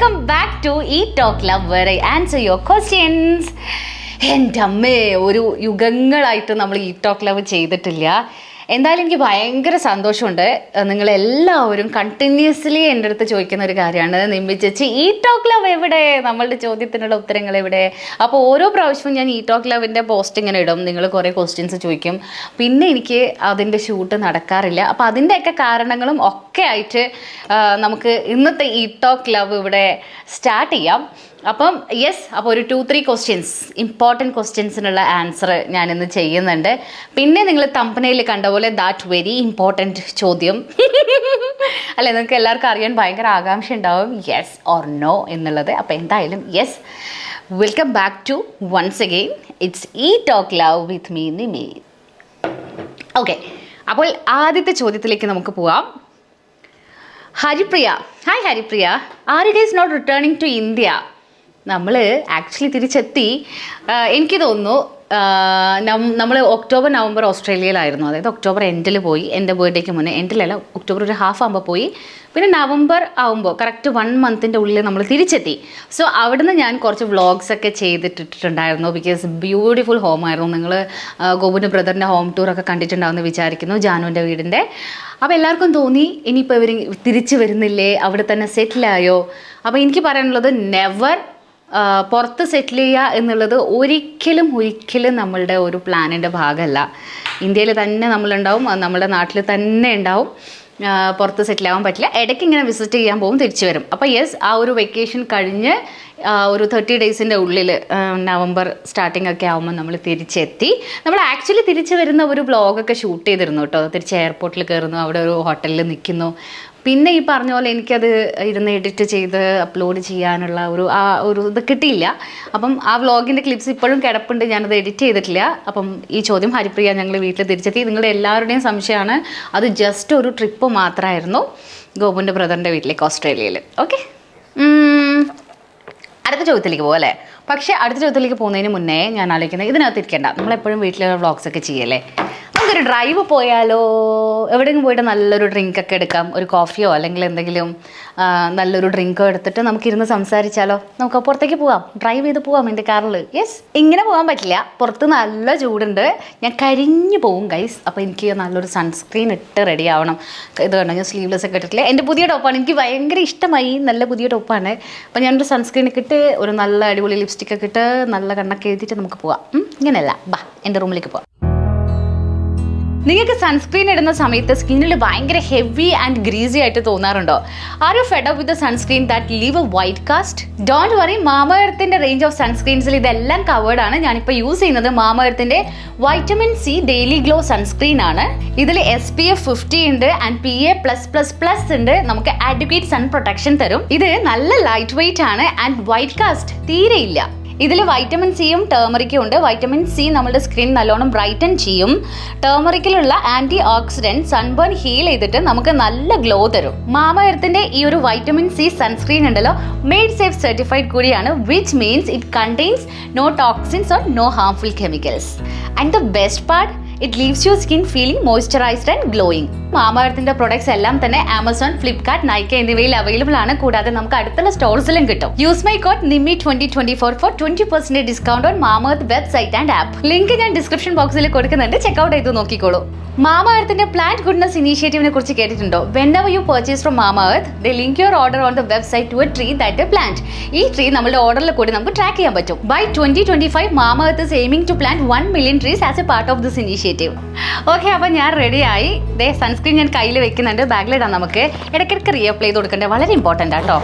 welcome back to ഈ talk love where I answer your questions എൻ്റെ അമ്മേ ഒരു യുഗങ്ങളായിട്ട് നമ്മൾ ഈ ടോക്ക് ലവ് ചെയ്തിട്ടില്ല എന്തായാലും എനിക്ക് ഭയങ്കര സന്തോഷമുണ്ട് നിങ്ങളെല്ലാവരും കണ്ടിന്യൂസ്ലി എൻ്റെ അടുത്ത് ചോദിക്കുന്ന ഒരു കാര്യമാണ് നിമ്മി ചേച്ചി ഈ ടോക്ക് ലവ് എവിടെ നമ്മളുടെ ചോദ്യത്തിനുള്ള ഉത്തരങ്ങൾ എവിടെ അപ്പോൾ ഓരോ പ്രാവശ്യവും ഞാൻ ഈ ടോക്ക് ലവിൻ്റെ പോസ്റ്റ് ഇങ്ങനെ ഇടും നിങ്ങൾ കുറേ ക്വസ്റ്റ്യൻസ് ചോദിക്കും പിന്നെ എനിക്ക് അതിൻ്റെ ഷൂട്ട് നടക്കാറില്ല അപ്പോൾ അതിൻ്റെയൊക്കെ കാരണങ്ങളും ഒക്കെ ആയിട്ട് ആ, നമുക്ക് ഇന്നത്തെ ഈ ടോക്ക് ലവ് ഇവിടെ സ്റ്റാർട്ട് ചെയ്യാം അപ്പം യെസ് അപ്പോൾ ഒരു ടു ത്രീ ക്വസ്റ്റ്യൻസ് ഇമ്പോർട്ടൻറ്റ് ക്വസ്റ്റ്യൻസിനുള്ള ആൻസർ ഞാനിന്ന് ചെയ്യുന്നുണ്ട് പിന്നെ നിങ്ങൾ തമ്പനയിൽ കണ്ട പോലെ ദാറ്റ് വെരി ഇമ്പോർട്ടൻറ്റ് ചോദ്യം അല്ലെ നിങ്ങൾക്ക് എല്ലാവർക്കും അറിയാൻ ഭയങ്കര ആകാംക്ഷ ഉണ്ടാവും യെസ് ഓർ നോ എന്നുള്ളത് അപ്പോൾ എന്തായാലും yes welcome back to once again it's ഈ talk love with me Nimi okay അപ്പോൾ ആദ്യത്തെ ചോദ്യത്തിലേക്ക് നമുക്ക് പോവാം Haripriya hi Haripriya are it is not returning to India നമ്മൾ ആക്ച്വലി തിരിച്ചെത്തി ആ, എനിക്ക് തോന്നുന്നു നമ്മൾ ഒക്ടോബർ നവംബർ ഓസ്ട്രേലിയയിലായിരുന്നു അതായത് ഒക്ടോബർ എൻഡിൽ പോയി എൻ്റെ ബർത്ത്ഡേക്ക് മുന്നേ എൻഡിലല്ല ഒക്ടോബർ ഒരു ഹാഫ് ആകുമ്പോൾ പോയി പിന്നെ നവംബർ ആകുമ്പോൾ കറക്റ്റ് വൺ മന്തിൻ്റെ ഉള്ളിൽ നമ്മൾ തിരിച്ചെത്തി സോ അവിടുന്ന് ഞാൻ കുറച്ച് വ്ളോഗ്സ് ഒക്കെ ചെയ്തിട്ടിട്ടുണ്ടായിരുന്നു ബിക്കോസ് ബ്യൂട്ടിഫുൾ ഹോമായിരുന്നു നിങ്ങൾ ഗോപുവിൻ്റെ ബ്രദറിൻ്റെ ഹോം ടൂറൊക്കെ കണ്ടിട്ടുണ്ടാവുമെന്ന് വിചാരിക്കുന്നു ജാനുവിൻ്റെ വീടിൻ്റെ അപ്പോൾ എല്ലാവർക്കും തോന്നി ഇനിയിപ്പോൾ ഇവർ തിരിച്ചു വരുന്നില്ലേ അവിടെ തന്നെ സെറ്റിലായോ അപ്പോൾ എനിക്ക് പറയാനുള്ളത് നെവർ പുറത്ത് സെറ്റിൽ ചെയ്യുക എന്നുള്ളത് ഒരിക്കലും ഒരിക്കലും നമ്മളുടെ ഒരു പ്ലാനിൻ്റെ ഭാഗമല്ല ഇന്ത്യയിൽ തന്നെ നമ്മളുണ്ടാവും അത് നമ്മുടെ നാട്ടിൽ തന്നെ ഉണ്ടാവും ആ, പുറത്ത് സെറ്റിൽ ആവാൻ പറ്റില്ല ഇടയ്ക്ക് ഇങ്ങനെ വിസിറ്റ് ചെയ്യാൻ പോകും തിരിച്ചു വരും അപ്പോൾ യെസ് ആ ഒരു വെക്കേഷൻ കഴിഞ്ഞ് ആ, ഒരു തേർട്ടി ഡേയ്സിൻ്റെ ഉള്ളിൽ നവംബർ സ്റ്റാർട്ടിംഗ് ഒക്കെ ആകുമ്പോൾ നമ്മൾ തിരിച്ചെത്തി നമ്മൾ ആക്ച്വലി തിരിച്ചു വരുന്ന ഒരു വ്ളോഗൊക്കെ ഷൂട്ട് ചെയ്തിരുന്നു കേട്ടോ തിരിച്ച് എയർപോർട്ടിൽ കയറുന്നു അവിടെ ഒരു ഹോട്ടലിൽ നിൽക്കുന്നു പിന്നെ ഈ പറഞ്ഞ പോലെ എനിക്കത് ഇരുന്ന് എഡിറ്റ് ചെയ്ത് അപ്ലോഡ് ചെയ്യാനുള്ള ഒരു ആ ഒരു ഇത് കിട്ടിയില്ല അപ്പം ആ വ്ളോഗിൻ്റെ ക്ലിപ്സ് ഇപ്പോഴും കിടപ്പുണ്ട് ഞാനത് എഡിറ്റ് ചെയ്തിട്ടില്ല അപ്പം ഈ ചോദ്യം ഹരിപ്രിയ ഞങ്ങൾ വീട്ടിൽ തിരിച്ചെത്തി നിങ്ങളുടെ എല്ലാവരുടെയും സംശയമാണ് അത് ജസ്റ്റ് ഒരു ട്രിപ്പ് മാത്രമായിരുന്നു ഗോപുൻ്റെ ബ്രദറിൻ്റെ വീട്ടിലേക്ക് ഓസ്ട്രേലിയയിൽ ഓക്കെ അടുത്ത ചോദ്യത്തിലേക്ക് പോകാം അല്ലേ പക്ഷേ അടുത്ത ചോദ്യത്തിലേക്ക് പോകുന്നതിന് മുന്നേ ഞാൻ ആലോചിക്കുന്നത് ഇതിനകത്ത് ഇരിക്കേണ്ട നമ്മളെപ്പോഴും വീട്ടിലെ വ്ളോഗ്സ് ഒക്കെ ചെയ്യല്ലേ നമുക്കൊരു ഡ്രൈവ് പോയാലോ എവിടെയെങ്കിലും പോയിട്ട് നല്ലൊരു ഡ്രിങ്ക് ഒക്കെ എടുക്കാം ഒരു കോഫിയോ അല്ലെങ്കിൽ എന്തെങ്കിലും ആ, നല്ലൊരു ഡ്രിങ്കോ എടുത്തിട്ട് നമുക്കിരുന്ന് സംസാരിച്ചാലോ നമുക്ക് പുറത്തേക്ക് പോവാം ഡ്രൈവ് ചെയ്ത് പോവാം എൻ്റെ കാറിൽ യെസ് ഇങ്ങനെ പോകാൻ പറ്റില്ല പുറത്ത് നല്ല ചൂടുണ്ട് ഞാൻ കരിഞ്ഞു പോവും ഗൈസ് അപ്പോൾ എനിക്ക് നല്ലൊരു സൺസ്ക്രീൻ ഇട്ട് റെഡി ആവണം ഇത് കണ്ടോ ഞാൻ സ്ലീവ്ലെസ് ഒക്കെ ഇട്ടിട്ടില്ല എൻ്റെ പുതിയ ടോപ്പാണ് എനിക്ക് ഭയങ്കര ഇഷ്ടമായി നല്ല പുതിയ ടോപ്പാണ് അപ്പോൾ ഞാനൊരു സൺസ്ക്രീൻ ഒക്കെ ഇട്ട് ഒരു നല്ല അടിപൊളി ലിപ്സ്റ്റിക് ഒക്കെ ഇട്ട് നല്ല കണ്ണൊക്കെ എഴുതിയിട്ട് നമുക്ക് പോവാം ഉം, ഇങ്ങനെയല്ല ബാ എൻ്റെ റൂമിലേക്ക് പോവാം നിങ്ങൾക്ക് സൺസ്ക്രീൻ ഇടുന്ന സമയത്ത് സ്കിന്നിൽ ഭയങ്കര ഹെവി ആൻഡ് ഗ്രീസി ആയിട്ട് തോന്നാറുണ്ടോ are you fed up with sunscreen that leave a white cast don't worry മാമയർത്തിന്റെ റേഞ്ച് ഓഫ് സൺസ്ക്രീൻസിൽ ഇതെല്ലാം കവേർഡ് ആണ് ഞാനിപ്പോൾ യൂസ് ചെയ്യുന്നത് മാമയർത്തിന്റെ vitamin C daily glow sunscreen ആണ് ഇതിൽ എസ് പി എഫ് ഫിഫ്റ്റി ഉണ്ട് and P A plus plus plus ഉണ്ട് നമുക്ക് അഡ്വക്കേറ്റ് സൺ പ്രൊട്ടക്ഷൻ തരും ഇത് നല്ല ലൈറ്റ് വെയിറ്റ് ആണ് ആൻഡ് വൈറ്റ് കാസ്റ്റ് തീരെയില്ല ഇതിൽ വൈറ്റമിൻ സിയും ടേമറിക്കും ഉണ്ട് വൈറ്റമിൻ സി നമ്മുടെ സ്കിൻ നല്ലോണം ബ്രൈറ്റൻ ചെയ്യും ടേമറിക്കിലുള്ള ആന്റി ഓക്സിഡന്റ് സൺബേൺ ഹീൽ ചെയ്തിട്ട് നമുക്ക് നല്ല ഗ്ലോ തരും മാമയർത്തിന്റെ ഈ ഒരു വൈറ്റമിൻ സി സൺസ്ക്രീൻ ഉണ്ടല്ലോ മെയ്ഡ് സേഫ് സർട്ടിഫൈഡ് കൂടിയാണ് which means it contains no toxins or no harmful chemicals and the best part it leaves your skin feeling moisturised and glowing മാമയർത്തിന്റെ പ്രൊഡക്ട്സ് എല്ലാം തന്നെ ആമസോൺ ഫ്ലിപ്കാർട്ട് നൈക്ക എന്നിവയിൽ അവൈലബിൾ ആണ് കൂടാതെ നമുക്ക് അടുത്തുള്ള സ്റ്റോഴ്സിലും കിട്ടും use my code Nimmi twenty twenty four four twenty percent discount on Mamaearth website and app link ഞാൻ ഡിസ്ക്രിപ്ഷൻ ബോക്സിൽ കൊടുക്കുന്നുണ്ട് ചെക്ക്ഔട്ട് ചെയ്ത് നോക്കിക്കോളൂ മാമഅർത്തിന്റെ പ്ലാന്റ് ഗുഡ്നസ് ഇനിഷ്യേറ്റീവിനെ കുറിച്ച് കേട്ടിട്ടുണ്ടോ whenever you purchase from Mamaearth the link your order on the website to a tree that plant ഈ tree നമ്മുടെ ഓർഡറിൽ കൂടി നമുക്ക് ട്രാക്ക് ചെയ്യാൻ പറ്റും by twenty twenty five Mamaearth is aiming to plant one million trees as a part of this initiative okay അപ്പോൾ ഞാൻ റെഡിയായി ദേ സൺസ്ക്രീൻ ഞാൻ കയ്യിൽ വെക്കുന്നുണ്ട് ബാഗിലിടാം നമുക്ക് ഇടയ്ക്കിടയ്ക്ക് റീ അപ്ലൈ ചെയ്ത് കൊടുക്കേണ്ടത് വളരെ ഇമ്പോർട്ടൻ്റ് ആട്ടോ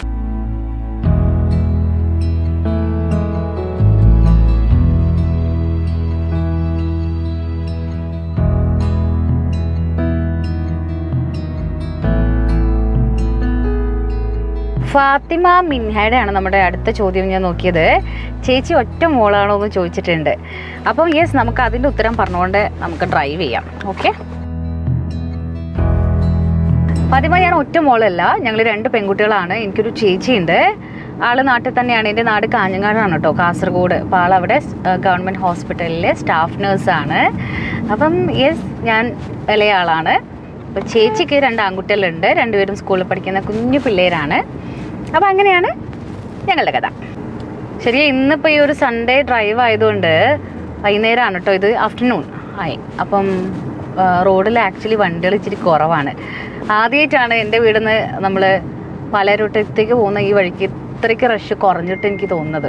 ഫാത്തിമ മിൻഹയുടെ ആണ് നമ്മുടെ അടുത്ത ചോദ്യം ഞാൻ നോക്കിയത് ചേച്ചി ഒറ്റ മോളാണോ എന്ന് ചോദിച്ചിട്ടുണ്ട് അപ്പം യെസ് നമുക്ക് അതിൻ്റെ ഉത്തരം പറഞ്ഞുകൊണ്ട് നമുക്ക് ഡ്രൈവ് ചെയ്യാം ഓക്കെ ഫാത്തിമ ഞാൻ ഒറ്റ മോളല്ല ഞങ്ങൾ രണ്ട് പെൺകുട്ടികളാണ് എനിക്കൊരു ചേച്ചിയുണ്ട് ആള് നാട്ടിൽ തന്നെയാണ് എൻ്റെ നാട് കാഞ്ഞങ്ങാടാണ് കേട്ടോ കാസർഗോഡ് അപ്പോൾ ആളവിടെ ഗവൺമെൻറ് ഹോസ്പിറ്റലിലെ സ്റ്റാഫ് നേഴ്സാണ് അപ്പം യെസ് ഞാൻ ഇളയ ആളാണ് അപ്പോൾ ചേച്ചിക്ക് രണ്ട് ആൺകുട്ടികളുണ്ട് രണ്ടുപേരും സ്കൂളിൽ പഠിക്കുന്ന കുഞ്ഞു പിള്ളേരാണ് അപ്പോൾ അങ്ങനെയാണ് ഞങ്ങളുടെ കഥ ശരി ഇന്നിപ്പോൾ ഈ ഒരു സൺഡേ ഡ്രൈവ് ആയതുകൊണ്ട് വൈകുന്നേരമാണ് കേട്ടോ ഇത് ആഫ്റ്റർനൂൺ ആയി അപ്പം റോഡിൽ ആക്ച്വലി വണ്ടികൾ ഇച്ചിരി കുറവാണ് ആദ്യമായിട്ടാണ് എൻ്റെ വീടിൽ നിന്ന് നമ്മൾ പലരോട്ടത്തേക്ക് പോകുന്ന ഈ വഴിക്ക് ഇത്രയ്ക്ക് റഷ് കുറഞ്ഞിട്ട് എനിക്ക് തോന്നുന്നത്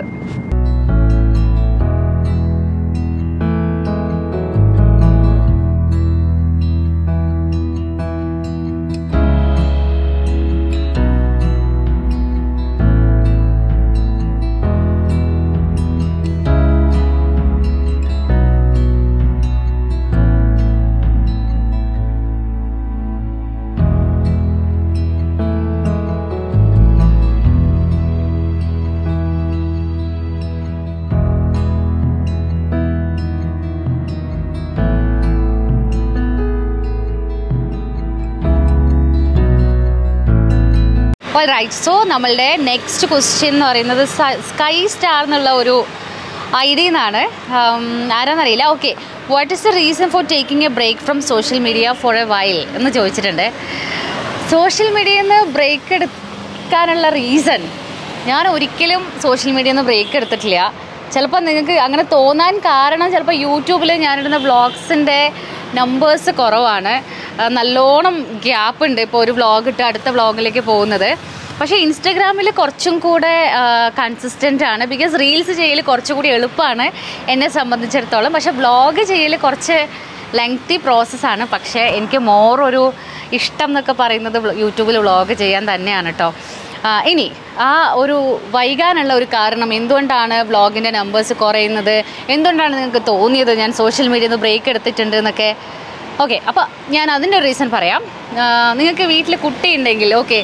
റൈറ്റ് സോ നമ്മളുടെ നെക്സ്റ്റ് ക്വസ്റ്റ്യൻ എന്ന് പറയുന്നത് സ്കൈ സ്റ്റാർ എന്നുള്ള ഒരു ഐ ഡി എന്നാണ് ആരാന്നറിയില്ല okay what is the reason for taking a break from social media for a while എന്ന് ചോദിച്ചിട്ടുണ്ട് സോഷ്യൽ മീഡിയയിൽ നിന്ന് ബ്രേക്ക് എടുക്കാനുള്ള റീസൺ ഞാൻ ഒരിക്കലും സോഷ്യൽ മീഡിയയിൽ നിന്ന് ബ്രേക്ക് എടുത്തിട്ടില്ല ചിലപ്പോൾ നിങ്ങൾക്ക് അങ്ങനെ തോന്നാൻ കാരണം ചിലപ്പോൾ യൂട്യൂബിൽ ഞാനിടുന്ന വ്ളോഗ്സിൻ്റെ നമ്പേഴ്സ് കുറവാണ് ആ, നല്ലോണം ഗ്യാപ്പ് ഉണ്ട് ഇപ്പോൾ ഒരു വ്ളോഗ് ഇട്ട് അടുത്ത വ്ളോഗിലേക്ക് പോകുന്നത് പക്ഷേ ഇൻസ്റ്റഗ്രാമിൽ കുറച്ചും കൂടെ കൺസിസ്റ്റൻ്റ് ആണ് ബിക്കോസ് റീൽസ് ചെയ്യൽ കുറച്ചുകൂടി എളുപ്പമാണ് എന്നെ സംബന്ധിച്ചിടത്തോളം പക്ഷേ വ്ളോഗ് ചെയ്യൽ കുറച്ച് ലെങ്തി പ്രോസസ്സാണ് പക്ഷേ എനിക്ക് മോർ ഒരു ഇഷ്ടം എന്നൊക്കെ പറയുന്നത് വ്ള- യൂട്യൂബിൽ വ്ളോഗ് ചെയ്യാൻ തന്നെയാണ് കേട്ടോ ആ, ഇനി ആ ഒരു വൈകാനുള്ള ഒരു കാരണം എന്തുകൊണ്ടാണ് വ്ളോഗിൻ്റെ നമ്പേഴ്സ് കുറയുന്നത് എന്തുകൊണ്ടാണ് നിങ്ങൾക്ക് തോന്നിയത് ഞാൻ സോഷ്യൽ മീഡിയയിൽ നിന്ന് ബ്രേക്ക് എടുത്തിട്ടുണ്ട് എന്നൊക്കെ ഓക്കെ അപ്പോൾ ഞാൻ അതിൻ്റെ ഒരു റീസൺ പറയാം ആ, നിങ്ങൾക്ക് വീട്ടിൽ കുട്ടി ഉണ്ടെങ്കിൽ ഓക്കെ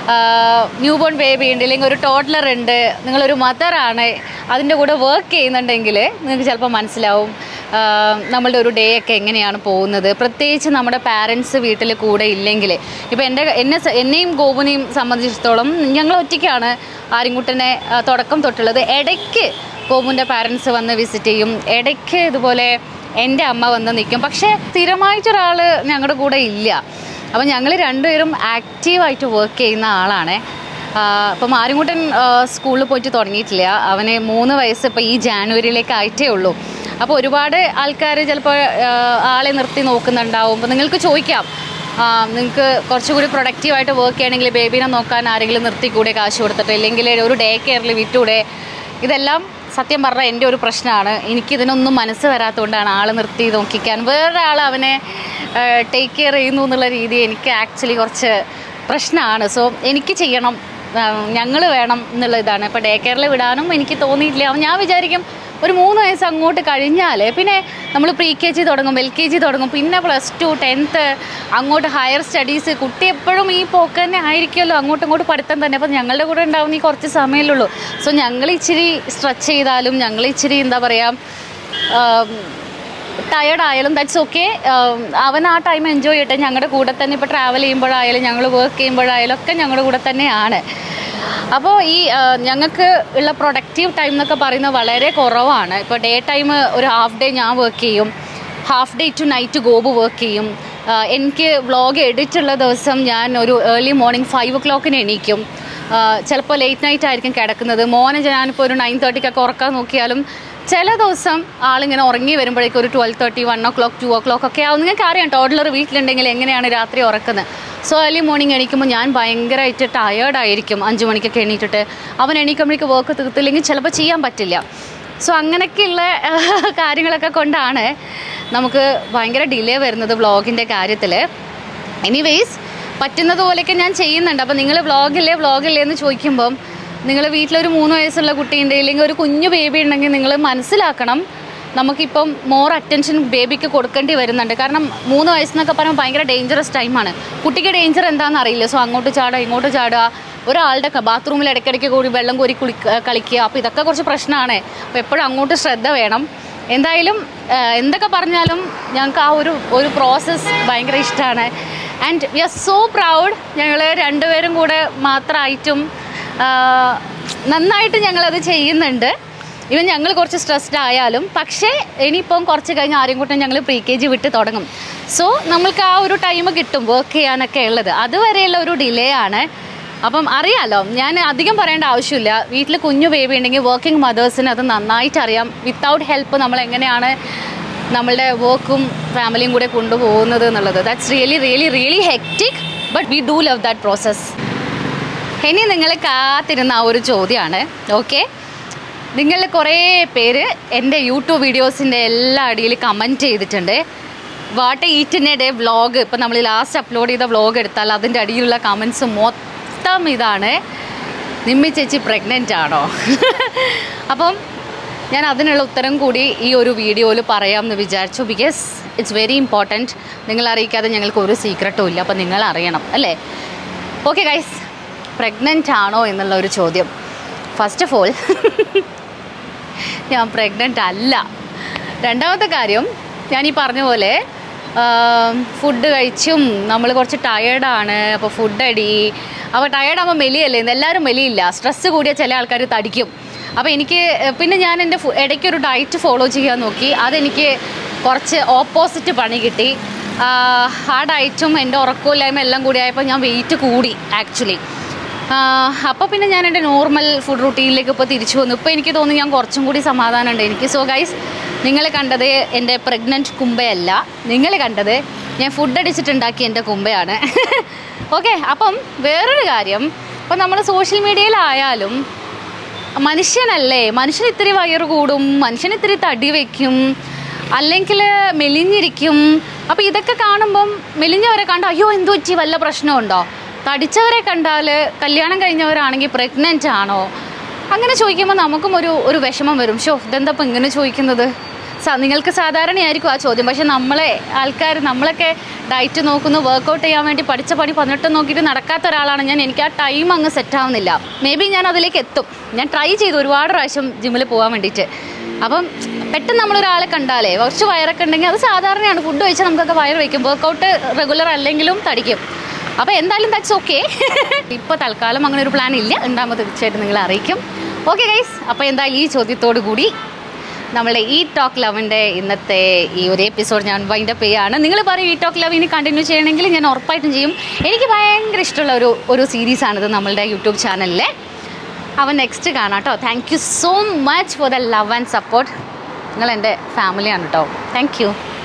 ന്യൂ ബോൺ ബേബി ഉണ്ട് അല്ലെങ്കിൽ ഒരു ടോഡ്ലർ ഉണ്ട് നിങ്ങളൊരു മദറാണ് അതിൻ്റെ കൂടെ വർക്ക് ചെയ്യുന്നുണ്ടെങ്കിൽ നിങ്ങൾക്ക് ചിലപ്പോൾ മനസ്സിലാവും ആ, നമ്മളുടെ ഒരു ഡേ ഒക്കെ എങ്ങനെയാണ് പോകുന്നത് പ്രത്യേകിച്ച് നമ്മുടെ പാരൻസ് വീട്ടിൽ കൂടെ ഇല്ലെങ്കിൽ ഇപ്പോൾ എൻ്റെ എന്നെ സ- എന്നെയും ഗോപുനെയും സംബന്ധിച്ചിടത്തോളം ഞങ്ങൾ ഒറ്റയ്ക്കാണ് ആര്യൻകുട്ടനെ ആ, തുടക്കം തൊട്ടുള്ളത് ഇടയ്ക്ക് ഗോപുവിൻ്റെ പാരൻസ് വന്ന് വിസിറ്റ് ചെയ്യും ഇടയ്ക്ക് ഇതുപോലെ എൻ്റെ അമ്മ വന്ന് നിൽക്കും പക്ഷേ സ്ഥിരമായിട്ടൊരാൾ ഞങ്ങളുടെ കൂടെ ഇല്ല അപ്പം ഞങ്ങൾ രണ്ടുപേരും ആക്റ്റീവായിട്ട് വർക്ക് ചെയ്യുന്ന ആളാണ് ഇപ്പം ആര്യൻകുട്ടൻ സ്കൂളിൽ പോയിട്ട് തുടങ്ങിയിട്ടില്ല അവന് മൂന്ന് വയസ്സ് ഇപ്പോൾ ഈ ജാനുവരിയിലേക്ക് ആയിട്ടേ ഉള്ളൂ അപ്പോൾ ഒരുപാട് ആൾക്കാർ ചിലപ്പോൾ ആളെ നിർത്തി നോക്കുന്നുണ്ടാവും അപ്പോൾ നിങ്ങൾക്ക് ചോദിക്കാം നിങ്ങൾക്ക് കുറച്ചുകൂടി പ്രൊഡക്റ്റീവായിട്ട് വർക്ക് ചെയ്യണമെങ്കിൽ ബേബീനെ നോക്കാൻ ആരെങ്കിലും നിർത്തിക്കൂടെ കാശ് കൊടുത്തിട്ട് ഇല്ലെങ്കിൽ ഒരു ഡേ കെയറിൽ വിറ്റൂടെ ഇതെല്ലാം സത്യം പറഞ്ഞാൽ എൻ്റെ ഒരു പ്രശ്നമാണ് എനിക്കിതിനൊന്നും മനസ്സ് വരാത്തതുകൊണ്ടാണ് ആൾ നിർത്തി നോക്കിക്കാൻ വേറൊരാൾ അവനെ ടേക്ക് കെയർ ചെയ്യുന്നു എന്നുള്ള രീതി എനിക്ക് ആക്ച്വലി കുറച്ച് പ്രശ്നമാണ് സോ എനിക്ക് ചെയ്യണം ഞങ്ങൾ വേണം എന്നുള്ള ഇതാണ് ഇപ്പോൾ ഡേ കെയറിൽ വിടാനും എനിക്ക് തോന്നിയിട്ടില്ല അവൻ ഞാൻ വിചാരിക്കും ഒരു മൂന്ന് വയസ്സ് അങ്ങോട്ട് കഴിഞ്ഞാൽ പിന്നെ നമ്മൾ പ്രീ കെ ജി തുടങ്ങും എൽ കെ ജി തുടങ്ങും പിന്നെ പ്ലസ് ടു ടെൻത്ത് അങ്ങോട്ട് ഹയർ സ്റ്റഡീസ് കുട്ടി എപ്പോഴും ഈ പോക്ക് തന്നെ ആയിരിക്കുമല്ലോ അങ്ങോട്ടും ഇങ്ങോട്ട് പഠിത്തം തന്നെ അപ്പം ഞങ്ങളുടെ കൂടെ ഉണ്ടാവുന്ന ഈ കുറച്ച് സമയമല്ലുള്ളൂ സോ ഞങ്ങൾ ഇച്ചിരി സ്ട്രെച്ച് ചെയ്താലും ഞങ്ങൾ ഇച്ചിരി എന്താ പറയുക ടയേർഡ് ആയാലും ദാറ്റ്സ് ഓക്കെ അവൻ ആ ടൈം എൻജോയ് ചെയ്യട്ടെ ഞങ്ങളുടെ കൂടെ തന്നെ ഇപ്പോൾ ട്രാവൽ ചെയ്യുമ്പോഴായാലും ഞങ്ങൾ വർക്ക് ചെയ്യുമ്പോഴായാലും ഒക്കെ ഞങ്ങളുടെ കൂടെ തന്നെയാണ് അപ്പോൾ ഈ ആ, ഞങ്ങൾക്ക് ഉള്ള പ്രൊഡക്റ്റീവ് ടൈം എന്നൊക്കെ പറയുന്നത് വളരെ കുറവാണ് ഇപ്പോൾ ഡേ ടൈം ഒരു ഹാഫ് ഡേ ഞാൻ വർക്ക് ചെയ്യും half day to night job work ചെയ്യും ആ, എനിക്ക് വ്ളോഗ് എഡിറ്റ് ഉള്ള ദിവസം ഞാൻ ഒരു ഏർലി മോർണിംഗ് ഫൈവ് ഒ ക്ലോക്കിന് എണീക്കും ചിലപ്പോൾ ലേറ്റ് നൈറ്റ് ആയിരിക്കും കിടക്കുന്നത് മോനെ ഞാനിപ്പോൾ ഒരു നയൻ തേർട്ടിക്കൊക്കെ ഉറക്കാൻ നോക്കിയാലും ചില ദിവസം ആളിങ്ങനെ ഉറങ്ങി വരുമ്പോഴേക്കും ഒരു twelve thirty one o'clock two o'clock ഒക്കെ ആവും നിങ്ങൾക്ക് അറിയാം ടോഡ്ലർ വീട്ടിലുണ്ടെങ്കിൽ എങ്ങനെയാണ് രാത്രി ഉറക്കുന്നത് സോ ഏർലി മോർണിംഗ് എണീക്കുമ്പോൾ ഞാൻ ഭയങ്കരമായിട്ട് ടയേർഡ് ആയിരിക്കും അഞ്ച് മണിക്കൊക്കെ എണീറ്റിട്ട് അവൻ എണീക്കുമ്പോഴേക്ക് വർക്ക് തീർത്തില്ലെങ്കിൽ ചിലപ്പോൾ ചെയ്യാൻ പറ്റില്ല സോ അങ്ങനെയൊക്കെയുള്ള കാര്യങ്ങളൊക്കെ കൊണ്ടാണ് നമുക്ക് ഭയങ്കര ഡിലേ വരുന്നത് വ്ളോഗിൻ്റെ കാര്യത്തിൽ എനിവേയ്സ് പറ്റുന്നത് പോലെയൊക്കെ ഞാൻ ചെയ്യുന്നുണ്ട് അപ്പോൾ നിങ്ങൾ വ്ളോഗില്ലേ വ്ളോഗില്ലേ എന്ന് ചോദിക്കുമ്പം നിങ്ങൾ വീട്ടിലൊരു മൂന്ന് വയസ്സുള്ള കുട്ടിയുണ്ട് ഇല്ലെങ്കിൽ ഒരു കുഞ്ഞു ബേബി ഉണ്ടെങ്കിൽ നിങ്ങൾ മനസ്സിലാക്കണം നമുക്കിപ്പം മോർ അറ്റൻഷൻ ബേബിക്ക് കൊടുക്കേണ്ടി വരുന്നുണ്ട് കാരണം മൂന്ന് വയസ്സെന്നൊക്കെ പറയുമ്പോൾ ഭയങ്കര ഡേഞ്ചറസ് ടൈമാണ് കുട്ടിക്ക് ഡേഞ്ചർ എന്താണെന്ന് അറിയില്ല സോ അങ്ങോട്ട് ചാടുക ഇങ്ങോട്ട് ചാടുക ഒരാളുടെ ബാത്റൂമിൽ ഇടയ്ക്കിടയ്ക്ക് കൂടി വെള്ളം കോരി കുളി കളിക്കുക അപ്പോൾ ഇതൊക്കെ കുറച്ച് പ്രശ്നമാണ് അപ്പോൾ എപ്പോഴും അങ്ങോട്ട് ശ്രദ്ധ വേണം എന്തായാലും ആ, എന്തൊക്കെ പറഞ്ഞാലും ഞങ്ങൾക്ക് ആ ഒരു ഒരു പ്രോസസ്സ് ഭയങ്കര ഇഷ്ടമാണ് and we are so proud ഞങ്ങൾ രണ്ടുപേരും കൂടെ മാത്രമായിട്ടും ആ, നന്നായിട്ട് ഞങ്ങളത് ചെയ്യുന്നുണ്ട് ഇവൻ ഞങ്ങൾ കുറച്ച് സ്ട്രെസ്ഡ് ആയാലും പക്ഷേ ഇനിയിപ്പം കുറച്ച് കഴിഞ്ഞ് ആരും കൂട്ടം ഞങ്ങൾ പ്രീ കെ ജി വിട്ട് തുടങ്ങും സോ നമ്മൾക്ക് ആ ഒരു ടൈം കിട്ടും വർക്ക് ചെയ്യാനൊക്കെ ഉള്ളത് അതുവരെയുള്ള ഒരു ഡിലേ ആണ് അപ്പം അറിയാലോ ഞാൻ അധികം പറയേണ്ട ആവശ്യമില്ല വീട്ടിൽ കുഞ്ഞു ബേബി ഉണ്ടെങ്കിൽ വർക്കിംഗ് മദേഴ്സിന് അത് നന്നായിട്ട് അറിയാം വിത്തൗട്ട് ഹെൽപ്പ് നമ്മൾ എങ്ങനെയാണ് നമ്മളുടെ വർക്കും ഫാമിലിയും കൂടെ കൊണ്ടുപോകുന്നത് എന്നുള്ളത് that's really really really hectic but we do love that process ഇനി നിങ്ങൾ കാത്തിരുന്ന ആ ഒരു ചോദ്യമാണ് ഓക്കെ നിങ്ങൾ കുറേ പേര് എൻ്റെ യൂട്യൂബ് വീഡിയോസിൻ്റെ എല്ലാ അടിയിൽ കമൻറ്റ് ചെയ്തിട്ടുണ്ട് വാട്ട് ഈറ്റിൻ്റെ ഡേ വ്ളോഗ് ഇപ്പം നമ്മൾ ലാസ്റ്റ് അപ്ലോഡ് ചെയ്ത വ്ളോഗ് എടുത്താൽ അതിൻ്റെ അടിയിലുള്ള കമൻസ് മൊത്തം ഇതാണ് നിമ്മി ചേച്ചി പ്രഗ്നൻ്റ് ആണോ അപ്പം ഞാൻ അതിനുള്ള ഉത്തരം കൂടി ഈ ഒരു വീഡിയോയിൽ പറയാമെന്ന് വിചാരിച്ചു ബിക്കോസ് ഇറ്റ്സ് വെരി ഇമ്പോർട്ടൻറ്റ് നിങ്ങൾ അറിയിക്കാതെ ഞങ്ങൾക്ക് ഒരു സീക്രട്ടും ഇല്ല അപ്പം നിങ്ങൾ അറിയണം അല്ലേ ഓക്കെ ഗൈസ് പ്രഗ്നൻ്റ് ആണോ എന്നുള്ള ഒരു ചോദ്യം ഫസ്റ്റ് ഓഫ് ഓൾ ഞാൻ പ്രഗ്നൻ്റ് അല്ല രണ്ടാമത്തെ കാര്യം ഞാൻ ഈ പറഞ്ഞ പോലെ ഫുഡ് കഴിച്ചും നമ്മൾ കുറച്ച് ടയേർഡാണ് അപ്പോൾ ഫുഡ് അടി അപ്പോൾ ടയേർഡാകുമ്പോൾ മെലിയല്ലേ ഇന്ന് എല്ലാവരും മെലിയില്ല സ്ട്രെസ്സ് കൂടിയ ചില ആൾക്കാർ തടിക്കും അപ്പോൾ എനിക്ക് ഏഹ്, പിന്നെ ഞാൻ എൻ്റെ ഫു- ഇടയ്ക്കൊരു ഡയറ്റ് ഫോളോ ചെയ്യാൻ നോക്കി അതെനിക്ക് കുറച്ച് ഓപ്പോസിറ്റ് പണി കിട്ടി ആഹ്, ആ ഡയറ്റും എൻ്റെ ഉറക്കമില്ലായ്മ എല്ലാം കൂടി ആയപ്പോൾ ഞാൻ വെയിറ്റ് കൂടി ആക്ച്വലി അപ്പോൾ പിന്നെ ഞാൻ എൻ്റെ നോർമൽ ഫുഡ് റൂട്ടീനിലേക്ക് ഇപ്പോൾ തിരിച്ചു വന്നു ഇപ്പോൾ എനിക്ക് തോന്നുന്നു ഞാൻ കുറച്ചും കൂടി സമാധാനമുണ്ട് എനിക്ക് സോ ഗൈസ് നിങ്ങൾ കണ്ടത് എൻ്റെ പ്രഗ്നൻറ്റ് കുമ്പയല്ല നിങ്ങൾ കണ്ടത് ഞാൻ ഫുഡ് അടിച്ചിട്ടുണ്ടാക്കിയ എൻ്റെ കുമ്പയാണ് ഓക്കെ അപ്പം വേറൊരു കാര്യം ഇപ്പം നമ്മൾ സോഷ്യൽ മീഡിയയിലായാലും മനുഷ്യനല്ലേ മനുഷ്യൻ ഇത്തിരി വയറ് കൂടും മനുഷ്യൻ ഇത്തിരി തടി വയ്ക്കും അല്ലെങ്കിൽ മെലിഞ്ഞിരിക്കും അപ്പോൾ ഇതൊക്കെ കാണുമ്പം മെലിഞ്ഞവരെ കണ്ട അയ്യോ എന്തു പറ്റി വല്ല പ്രശ്നമുണ്ടോ തടിച്ചവരെ കണ്ടാൽ കല്യാണം കഴിഞ്ഞവരാണെങ്കിൽ പ്രഗ്നൻ്റ് ആണോ അങ്ങനെ ചോദിക്കുമ്പോൾ നമുക്കും ഒരു ഒരു വിഷമം വരും ഷോ ഇതെന്താ ഇപ്പം ഇങ്ങനെ ചോദിക്കുന്നത് സ- നിങ്ങൾക്ക് സാധാരണയായിരിക്കും ആ ചോദ്യം പക്ഷെ നമ്മളെ ആൾക്കാർ നമ്മളൊക്കെ ഡയറ്റ് നോക്കുന്നു വർക്കൗട്ട് ചെയ്യാൻ വേണ്ടി പഠിച്ച പണി പതിനെട്ട് നോക്കിയിട്ട് നടക്കാത്ത ഒരാളാണ് ഞാൻ എനിക്ക് ആ ടൈം അങ്ങ് സെറ്റ് ആവുന്നില്ല മേ ബി ഞാൻ അതിലേക്ക് എത്തും ഞാൻ ട്രൈ ചെയ്തു ഒരുപാട് പ്രാവശ്യം ജിമ്മിൽ പോകാൻ വേണ്ടിയിട്ട് അപ്പം പെട്ടെന്ന് നമ്മളൊരാളെ കണ്ടാലേ കുറച്ച് വയറൊക്കെ ഉണ്ടെങ്കിൽ അത് സാധാരണയാണ് ഫുഡ് കഴിച്ചാൽ നമുക്കൊക്കെ വയറ് വയ്ക്കും വർക്കൗട്ട് റെഗുലർ അല്ലെങ്കിലും തടിക്കും അപ്പോൾ എന്തായാലും ദാറ്റ്സ് ഓക്കെ ഇപ്പോൾ തൽക്കാലം അങ്ങനെ ഒരു പ്ലാൻ ഇല്ല ഉണ്ടാകുമ്പോൾ തീർച്ചയായിട്ടും നിങ്ങളെ അറിയിക്കും ഓക്കെ ഗൈസ് അപ്പോൾ എന്തായാലും ഈ ചോദ്യത്തോടു കൂടി നമ്മളെ ഈ ടോക്ക് ലവിൻ്റെ ഇന്നത്തെ ഈ ഒരു എപ്പിസോഡ് ഞാൻ വൈൻഡ് അപ്പ് ചെയ്യാണ് നിങ്ങൾ പറയും ഈ ടോക്ക് ലവ് ഇനി കണ്ടിന്യൂ ചെയ്യണമെങ്കിൽ ഞാൻ ഉറപ്പായിട്ടും ചെയ്യും എനിക്ക് ഭയങ്കര ഇഷ്ടമുള്ള ഒരു ഒരു സീരീസാണിത് നമ്മളുടെ യൂട്യൂബ് ചാനലിലെ അവൻ നെക്സ്റ്റ് കാണാം കേട്ടോ thank you so much for the love and support നിങ്ങൾ എൻ്റെ ഫാമിലിയാണ് കേട്ടോ താങ്ക് യു